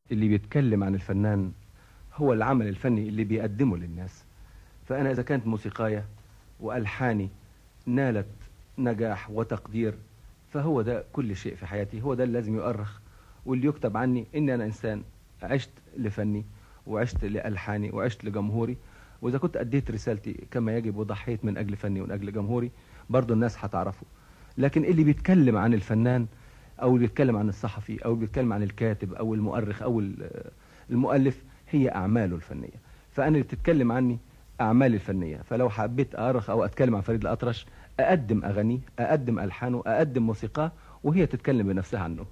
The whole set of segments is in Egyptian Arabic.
اللي بيتكلم عن الفنان هو العمل الفني اللي بيقدمه للناس فأنا إذا كانت موسيقاية وألحاني نالت نجاح وتقدير فهو ده كل شيء في حياتي هو ده اللي لازم يؤرخ واللي يكتب عني إني أنا إنسان عشت لفني وعشت لألحاني وعشت لجمهوري وإذا كنت أديت رسالتي كما يجب وضحيت من أجل فني ومن أجل جمهوري برضو الناس هتعرفه لكن اللي بيتكلم عن الفنان أو اللي بيتكلم عن الصحفي أو اللي بيتكلم عن الكاتب أو المؤرخ أو المؤلف هي أعماله الفنية فأنا اللي بتتكلم عني أعمالي الفنية فلو حبيت أرخ أو أتكلم عن فريد الأطرش أقدم أغانيه أقدم ألحانه أقدم موسيقاه وهي تتكلم بنفسها عنه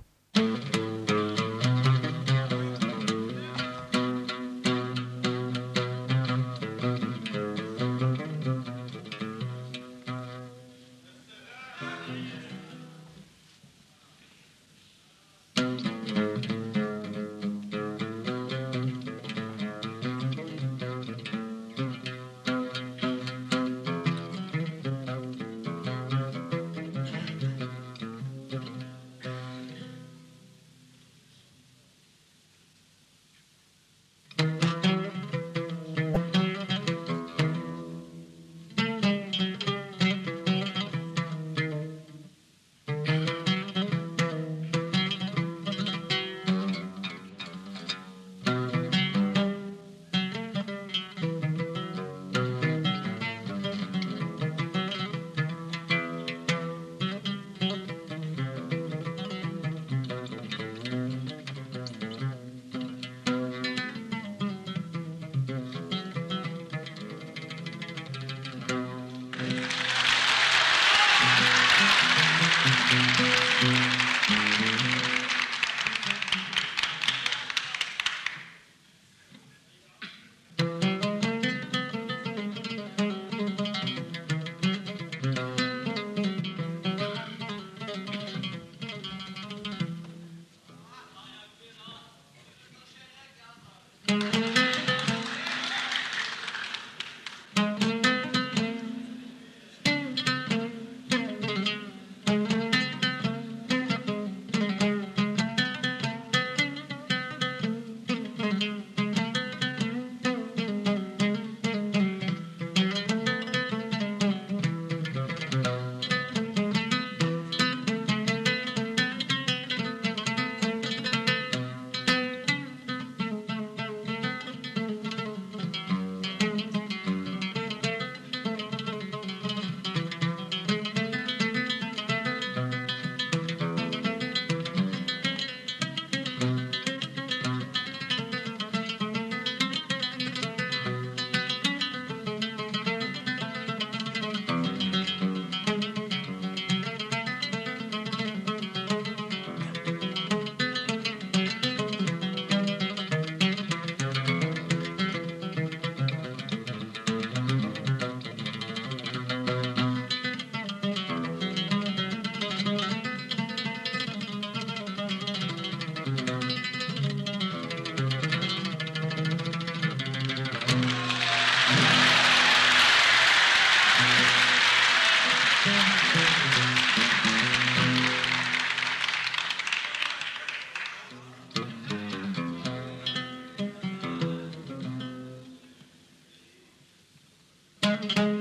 Thank you.